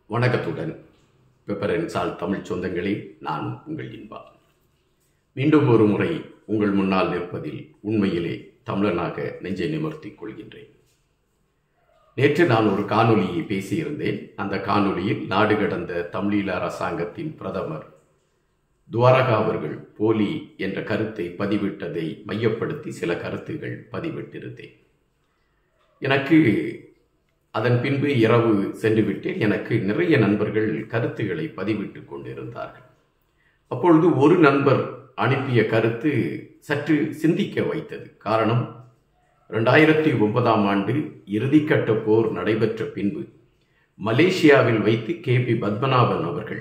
வணக்கத்துடன் பெப்பரன் சால் தமிழ் சொந்தங்களே நான் உங்கள் இன்பா மீண்டும் ஒரு முறை உங்கள் முன்னால் நிற்பதில் உண்மையிலே தமிழனாக நெஞ்சை நிமர்த்திக் கொள்கின்றேன் நேற்று நான் ஒரு காணொலியை பேசியிருந்தேன் அந்த காணொலியில் நாடு கடந்த தமிழீழ அரசாங்கத்தின் பிரதமர் துவாரகா அவர்கள் போலி என்ற கருத்தை பதிவிட்டதை மையப்படுத்தி சில கருத்துகள் பதிவிட்டிருந்தேன் எனக்கு அதன் பின்பு இரவு சென்று விட்டேன் எனக்கு நிறைய நண்பர்கள் கருத்துக்களை பதிவிட்டு கொண்டிருந்தார்கள் அப்பொழுது ஒரு நண்பர் அனுப்பிய கருத்து சற்று சிந்திக்க வைத்தது காரணம் ரெண்டாயிரத்தி ஒன்பதாம் ஆண்டு இறுதிக்கட்ட போர் நடைபெற்ற பின்பு மலேசியாவில் வைத்து கே பி பத்மநாபன் அவர்கள்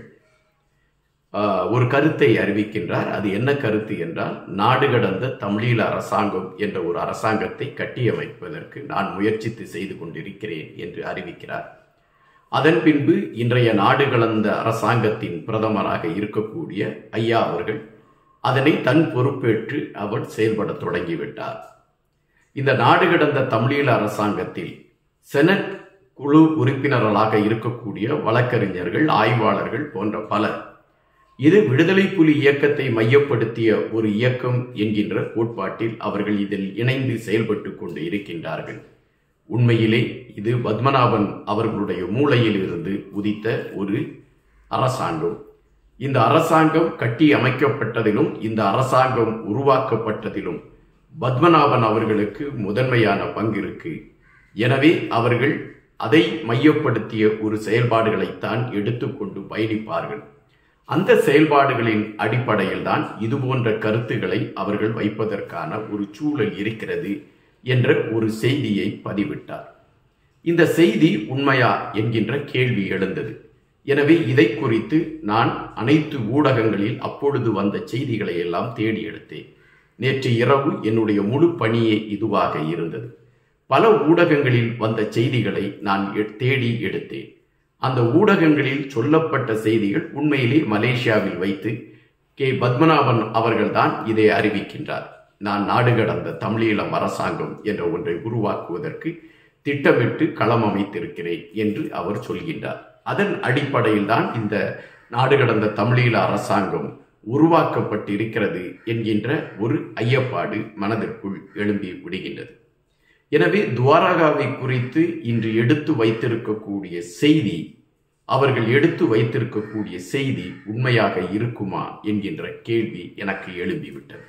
ஆஹ், ஒரு கருத்தை அறிவிக்கின்றார் அது என்ன கருத்து என்றால் நாடு கடந்த தமிழீழ அரசாங்கம் என்ற ஒரு அரசாங்கத்தை கட்டியமைப்பதற்கு நான் முயற்சித்து செய்து கொண்டிருக்கிறேன் என்று அறிவிக்கிறார் அதன் பின்பு இன்றைய நாடு கலந்த அரசாங்கத்தின் பிரதமராக இருக்கக்கூடிய ஐயா அவர்கள் அதனை தன் பொறுப்பேற்று அவர் செயல்பட தொடங்கிவிட்டார் இந்த நாடு கடந்த தமிழீழ அரசாங்கத்தில் செனட் குழு உறுப்பினர்களாக இருக்கக்கூடிய வழக்கறிஞர்கள் ஆய்வாளர்கள் போன்ற பலர் இது விடுதலை புலி இயக்கத்தை மையப்படுத்திய ஒரு இயக்கம் என்கின்ற கோட்பாட்டில் அவர்கள் இதில் இணைந்து செயல்பட்டு கொண்டு இருக்கின்றார்கள் உண்மையிலே இது பத்மநாபன் அவர்களுடைய மூளையில் இருந்து உதித்த ஒரு அரசாங்கம் இந்த அரசாங்கம் கட்டி அமைக்கப்பட்டதிலும் இந்த அரசாங்கம் உருவாக்கப்பட்டதிலும் பத்மநாபன் அவர்களுக்கு முதன்மையான பங்கு இருக்கு எனவே அவர்கள் அதை மையப்படுத்திய ஒரு செயல்பாடுகளைத்தான் எடுத்துக்கொண்டு பயணிப்பார்கள் அந்த செயல்பாடுகளின் அடிப்படையில் தான் இது போன்ற கருத்துக்களை அவர்கள் வைப்பதற்கான ஒரு சூழல் இருக்கிறது என்ற ஒரு செய்தியை பதிவிட்டார் இந்த செய்தி உண்மையா என்கின்ற கேள்வி எழுந்தது எனவே இதை குறித்து நான் அனைத்து ஊடகங்களில் அப்பொழுது வந்த செய்திகளை எல்லாம் தேடி எடுத்தேன் நேற்று இரவு என்னுடைய முழு பணியே இதுவாக இருந்தது பல ஊடகங்களில் வந்த செய்திகளை நான் எ- தேடி எடுத்தேன் அந்த ஊடகங்களில் சொல்லப்பட்ட செய்திகள் உண்மையிலே மலேசியாவில் வைத்து கே பத்மநாபன் அவர்கள்தான் இதை அறிவிக்கின்றார் நான் நாடு கடந்த தமிழீழம் அரசாங்கம் என்ற ஒன்றை உருவாக்குவதற்கு திட்டமிட்டு களம் அமைத்திருக்கிறேன் என்று அவர் சொல்கின்றார் அதன் அடிப்படையில் தான் இந்த நாடு கடந்த தமிழீழ அரசாங்கம் உருவாக்கப்பட்டிருக்கிறது என்கின்ற ஒரு ஐயப்பாடு மனதிற்குள் எழும்பி விடுகின்றது எனவே துவாரகாவை குறித்து இன்று எடுத்து வைத்திருக்கக்கூடிய செய்தி அவர்கள் எடுத்து வைத்திருக்கக்கூடிய செய்தி உண்மையாக இருக்குமா என்கின்ற கேள்வி எனக்கு எழும்பிவிட்டது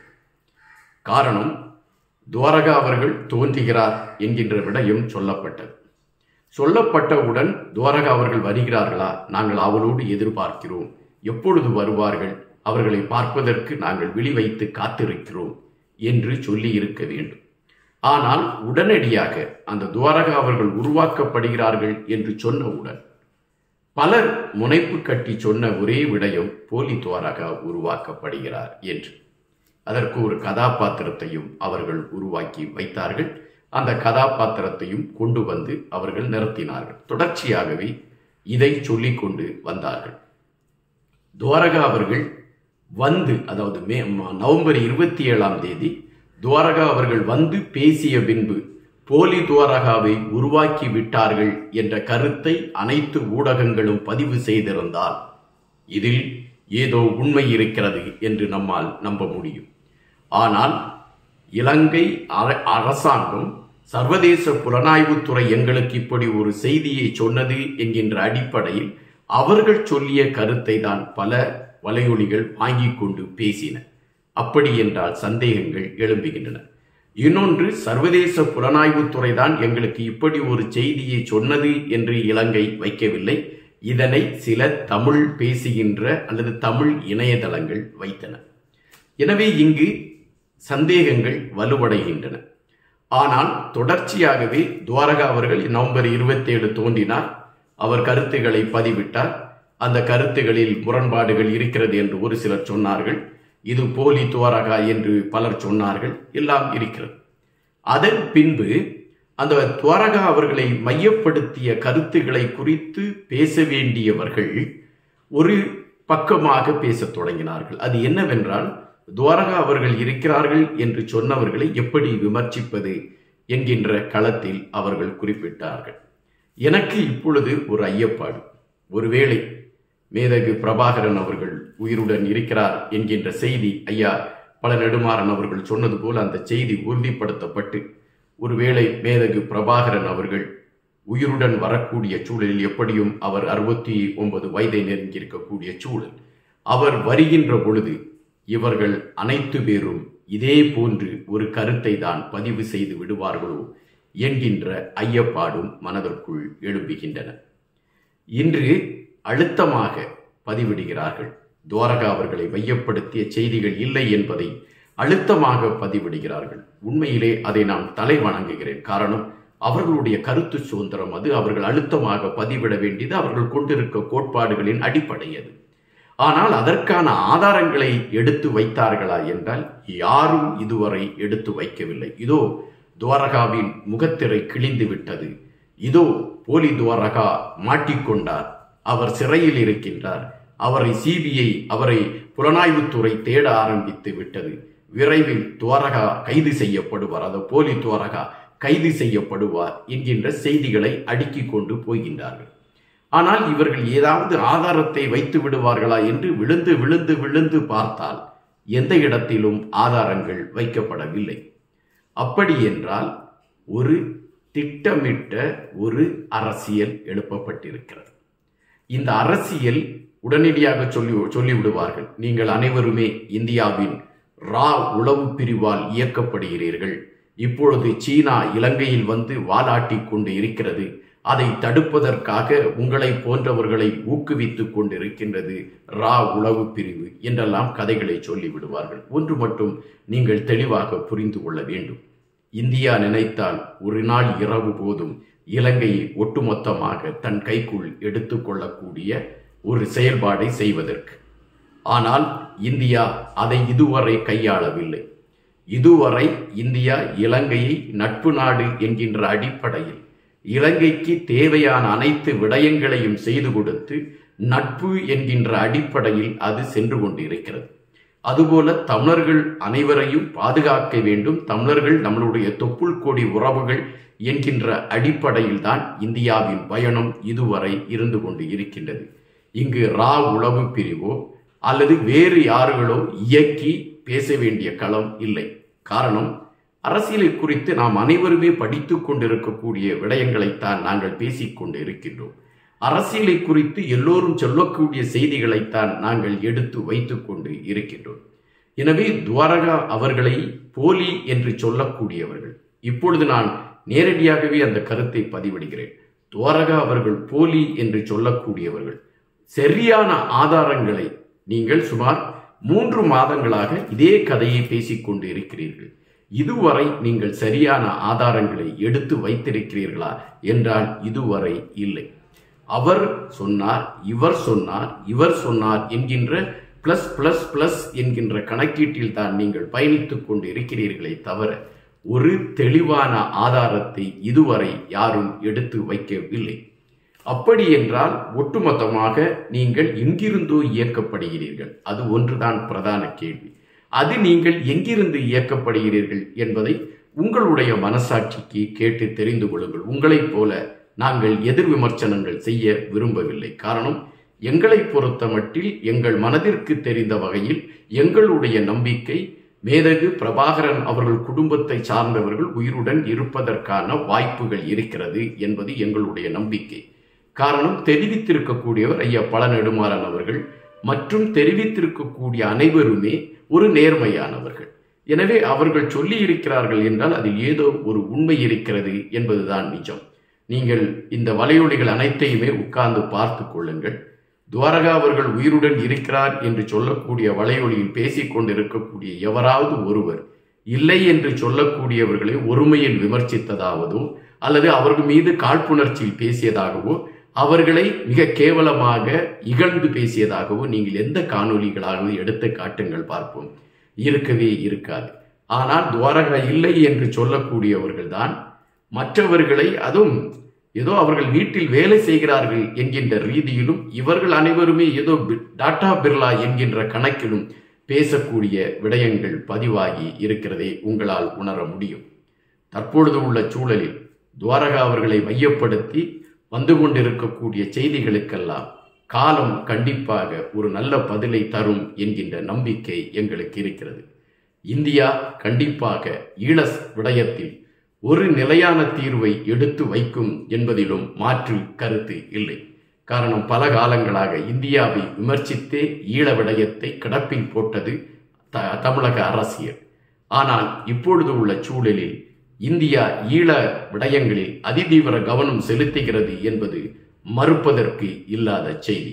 காரணம் துவாரகா அவர்கள் தோன்றுகிறார் என்கின்ற விடயம் சொல்லப்பட்டது சொல்லப்பட்டவுடன் துவாரகா அவர்கள் வருகிறார்களா நாங்கள் அவளோடு எதிர்பார்க்கிறோம் எப்பொழுது வருவார்கள் அவர்களை பார்ப்பதற்கு நாங்கள் விழி வைத்து காத்திருக்கிறோம் என்று சொல்லி இருக்க வேண்டும் ஆனால் உடனடியாக அந்த துவாரகா அவர்கள் உருவாக்கப்படுகிறார்கள் என்று சொன்னவுடன் பலர் முனைப்பு கட்டி சொன்ன ஒரே விடயம் போலி துவாரகா உருவாக்கப்படுகிறார் என்று அதற்கு ஒரு கதாபாத்திரத்தையும் அவர்கள் உருவாக்கி வைத்தார்கள் அந்த கதாபாத்திரத்தையும் கொண்டு வந்து அவர்கள் நிறுத்தினார்கள் தொடர்ச்சியாகவே இதை சொல்லிக் கொண்டு வந்தார்கள் துவாரகா அவர்கள் வந்து அதாவது மே ம- நவம்பர் இருபத்தி ஏழாம் தேதி துவாரகா அவர்கள் வந்து பேசிய பின்பு போலி துவாரகாவை உருவாக்கி விட்டார்கள் என்ற கருத்தை அனைத்து ஊடகங்களும் பதிவு செய்திருந்தால் இதில் ஏதோ உண்மை இருக்கிறது என்று நம்மால் நம்ப முடியும் ஆனால் இலங்கை அர- அரசாங்கம் சர்வதேச புலனாய்வுத்துறை எங்களுக்கு இப்படி ஒரு செய்தியை சொன்னது என்கின்ற அடிப்படையில் அவர்கள் சொல்லிய கருத்தை தான் பல வலையொலிகள் வாங்கிக் கொண்டு பேசின அப்படி என்றால் சந்தேகங்கள் எழும்புகின்றன இன்னொன்று சர்வதேச புலனாய்வுத்துறை தான் எங்களுக்கு இப்படி ஒரு செய்தியை சொன்னது என்று இலங்கை வைக்கவில்லை இதனை சில தமிழ் பேசுகின்ற அல்லது தமிழ் இணையதளங்கள் வைத்தன எனவே இங்கு சந்தேகங்கள் வலுவடைகின்றன ஆனால் தொடர்ச்சியாகவே துவாரகா அவர்கள் நவம்பர் 27 தோன்றினார் அவர் கருத்துக்களை பதிவிட்டார் அந்த கருத்துகளில் முரண்பாடுகள் இருக்கிறது என்று ஒரு சிலர் சொன்னார்கள் இது போலி துவாரகா என்று பலர் சொன்னார்கள் எல்லாம் இருக்கிறது அதன் பின்பு அந்த துவாரகா அவர்களை மையப்படுத்திய கருத்துக்களை குறித்து பேச வேண்டியவர்கள் ஒரு பக்கமாக பேசத் தொடங்கினார்கள் அது என்னவென்றால் துவாரகா அவர்கள் இருக்கிறார்கள் என்று சொன்னவர்களை எப்படி விமர்சிப்பது என்கின்ற களத்தில் அவர்கள் குறிப்பிட்டார்கள் எனக்கு இப்பொழுது ஒரு ஐயப்பாடு ஒருவேளை மேதகு பிரபாகரன் அவர்கள் உயிருடன் இருக்கிறார் என்கின்ற செய்தி ஐயா பல நெடுமாறன் அவர்கள் சொன்னது போல் அந்த செய்தி உறுதிப்படுத்தப்பட்டு ஒருவேளை மேதகு பிரபாகரன் அவர்கள் உயிருடன் வரக்கூடிய சூழலில் எப்படியும் அவர் அறுபத்தி ஒன்பது வயதை நெருங்கியிருக்கக்கூடிய சூழல் அவர் வருகின்ற பொழுது இவர்கள் அனைத்து பேரும் இதே போன்று ஒரு கருத்தை தான் பதிவு செய்து விடுவார்களோ என்கின்ற ஐயப்பாடும் மனதிற்குள் எழும்புகின்றன இன்று அழுத்தமாக பதிவிடுகிறார்கள் துவாரகா அவர்களை மையப்படுத்திய செய்திகள் இல்லை என்பதை அழுத்தமாக பதிவிடுகிறார்கள் உண்மையிலே அதை நான் தலை வணங்குகிறேன் காரணம் அவர்களுடைய கருத்து சுதந்திரம் அது அவர்கள் அழுத்தமாக பதிவிட வேண்டியது அவர்கள் கொண்டிருக்க கோட்பாடுகளின் அடிப்படை அது ஆனால் அதற்கான ஆதாரங்களை எடுத்து வைத்தார்களா என்றால் யாரும் இதுவரை எடுத்து வைக்கவில்லை இதோ துவாரகாவின் முகத்திரை கிழிந்து விட்டது இதோ போலி துவாரகா மாட்டிக்கொண்டார் அவர் சிறையில் இருக்கின்றார் அவரை சிபிஐ அவரை புலனாய்வுத்துறை தேட ஆரம்பித்து விட்டது விரைவில் துவாரகா கைது செய்யப்படுவார் அந்த போலி துவாரகா கைது செய்யப்படுவார் என்கின்ற செய்திகளை அடுக்கிக் கொண்டு போகின்றார்கள் ஆனால் இவர்கள் ஏதாவது ஆதாரத்தை வைத்து விடுவார்களா என்று விழுந்து விழுந்து விழுந்து பார்த்தால் எந்த இடத்திலும் ஆதாரங்கள் வைக்கப்படவில்லை அப்படி என்றால் ஒரு திட்டமிட்ட ஒரு அரசியல் எழுப்பப்பட்டிருக்கிறது இந்த அரசியல் உடனடியாக சொல்லி சொல்லிவிடுவார்கள் நீங்கள் அனைவருமே இந்தியாவின் ரா உளவு பிரிவால் இயக்கப்படுகிறீர்கள் இப்பொழுது சீனா இலங்கையில் வந்து வாலாட்டி கொண்டு இருக்கிறது அதை தடுப்பதற்காக உங்களை போன்றவர்களை ஊக்குவித்துக் கொண்டிருக்கின்றது ரா உளவு பிரிவு என்றெல்லாம் கதைகளை சொல்லி விடுவார்கள் ஒன்று மட்டும் நீங்கள் தெளிவாக புரிந்து கொள்ள வேண்டும் இந்தியா நினைத்தால் ஒரு நாள் இரவு போதும் இலங்கையை ஒட்டுமொத்தமாக தன் கைக்குள் எடுத்துக்கொள்ளக்கூடிய ஒரு செயல்பாடை செய்வதற்கு ஆனால் இந்தியா அதை இதுவரை கையாளவில்லை இதுவரை இந்தியா இலங்கையை நட்பு நாடு என்கின்ற அடிப்படையில் இலங்கைக்கு தேவையான அனைத்து விடயங்களையும் செய்து கொடுத்து நட்பு என்கின்ற அடிப்படையில் அது சென்று கொண்டிருக்கிறது அதுபோல தமிழர்கள் அனைவரையும் பாதுகாக்க வேண்டும் தமிழர்கள் நம்மளுடைய தொப்புள் கொடி உறவுகள் என்கின்ற அடிப்படையில் தான் இந்தியாவின் பயணம் இதுவரை இருந்து கொண்டு இருக்கின்றது இங்கு ரா உளவு பிரிவோ அல்லது வேறு யாருகளோ இயக்கி பேச வேண்டிய களம் இல்லை காரணம் அரசியலை குறித்து நாம் அனைவருமே படித்து கொண்டிருக்கக்கூடிய விடயங்களைத்தான் நாங்கள் பேசிக்கொண்டு இருக்கின்றோம் அரசியலை குறித்து எல்லோரும் சொல்லக்கூடிய செய்திகளைத்தான் நாங்கள் எடுத்து வைத்துக் கொண்டு இருக்கின்றோம் எனவே துவாரகா அவர்களை போலி என்று சொல்லக்கூடியவர்கள் இப்பொழுது நான் நேரடியாகவே அந்த கருத்தை பதிவிடுகிறேன் துவாரகா அவர்கள் போலி என்று சொல்லக்கூடியவர்கள் சரியான ஆதாரங்களை நீங்கள் சுமார் மூன்று மாதங்களாக இதே கதையை பேசிக்கொண்டு இருக்கிறீர்கள் இதுவரை நீங்கள் சரியான ஆதாரங்களை எடுத்து வைத்திருக்கிறீர்களா என்றால் இதுவரை இல்லை அவர் சொன்னார் இவர் சொன்னார் இவர் சொன்னார் என்கின்ற பிளஸ் பிளஸ் பிளஸ் என்கின்ற கணக்கீட்டில் தான் நீங்கள் பயணித்துக் கொண்டு இருக்கிறீர்களே தவிர ஒரு தெளிவான ஆதாரத்தை இதுவரை யாரும் எடுத்து வைக்கவில்லை அப்படி என்றால் ஒட்டுமொத்தமாக நீங்கள் எங்கிருந்தோ இயக்கப்படுகிறீர்கள் அது ஒன்றுதான் பிரதான கேள்வி அது நீங்கள் எங்கிருந்து இயக்கப்படுகிறீர்கள் என்பதை உங்களுடைய மனசாட்சிக்கு கேட்டு தெரிந்து கொள்ளுங்கள் உங்களைப் போல நாங்கள் எதிர் விமர்சனங்கள் செய்ய விரும்பவில்லை காரணம் எங்களை பொறுத்த மட்டில் எங்கள் மனதிற்கு தெரிந்த வகையில் எங்களுடைய நம்பிக்கை மேதகு பிரபாகரன் அவர்கள் குடும்பத்தை சார்ந்தவர்கள் உயிருடன் இருப்பதற்கான வாய்ப்புகள் இருக்கிறது என்பது எங்களுடைய நம்பிக்கை காரணம் தெரிவித்திருக்கக்கூடியவர் ஐயா பல நெடுமாறன் அவர்கள் மற்றும் தெரிவித்திருக்கக்கூடிய அனைவருமே ஒரு நேர்மையானவர்கள் எனவே அவர்கள் சொல்லி இருக்கிறார்கள் என்றால் அதில் ஏதோ ஒரு உண்மை இருக்கிறது என்பதுதான் நிஜம் நீங்கள் இந்த வலையொலிகள் அனைத்தையுமே உட்கார்ந்து பார்த்து கொள்ளுங்கள் துவாரகா அவர்கள் உயிருடன் இருக்கிறார் என்று சொல்லக்கூடிய வலையொலியில் பேசிக் கொண்டிருக்கக்கூடிய எவராவது ஒருவர் இல்லை என்று சொல்லக்கூடியவர்களை ஒருமையில் விமர்சித்ததாவதோ அல்லது அவர்கள் மீது காழ்ப்புணர்ச்சியில் பேசியதாகவோ அவர்களை மிக கேவலமாக இகழ்ந்து பேசியதாகவோ நீங்கள் எந்த காணொலிகளாகவோ எடுத்து காட்டுங்கள் பார்ப்போம் இருக்கவே இருக்காது ஆனால் துவாரகா இல்லை என்று சொல்லக்கூடியவர்கள் தான் மற்றவர்களை அதுவும் ஏதோ அவர்கள் வீட்டில் வேலை செய்கிறார்கள் என்கின்ற ரீதியிலும் இவர்கள் அனைவருமே ஏதோ டாடா பிர்லா என்கின்ற கணக்கிலும் பேசக்கூடிய விடயங்கள் பதிவாகி இருக்கிறதை உங்களால் உணர முடியும் தற்பொழுது உள்ள சூழலில் துவாரகா அவர்களை மையப்படுத்தி வந்து கொண்டிருக்கக்கூடிய செய்திகளுக்கெல்லாம் காலம் கண்டிப்பாக ஒரு நல்ல பதிலை தரும் என்கின்ற நம்பிக்கை எங்களுக்கு இருக்கிறது இந்தியா கண்டிப்பாக ஈழ விடயத்தில் ஒரு நிலையான தீர்வை எடுத்து வைக்கும் என்பதிலும் மாற்று கருத்து இல்லை காரணம் பல காலங்களாக இந்தியாவை விமர்சித்தே ஈழ விடயத்தை கிடப்பில் போட்டது த தமிழக அரசியல் ஆனால் இப்பொழுது உள்ள சூழலில் இந்தியா ஈழ விடயங்களில் அதிதீவிர கவனம் செலுத்துகிறது என்பது மறுப்பதற்கு இல்லாத செய்தி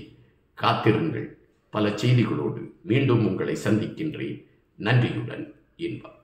காத்திருங்கள் பல செய்திகளோடு மீண்டும் உங்களை சந்திக்கின்றேன் நன்றியுடன் இன்பம்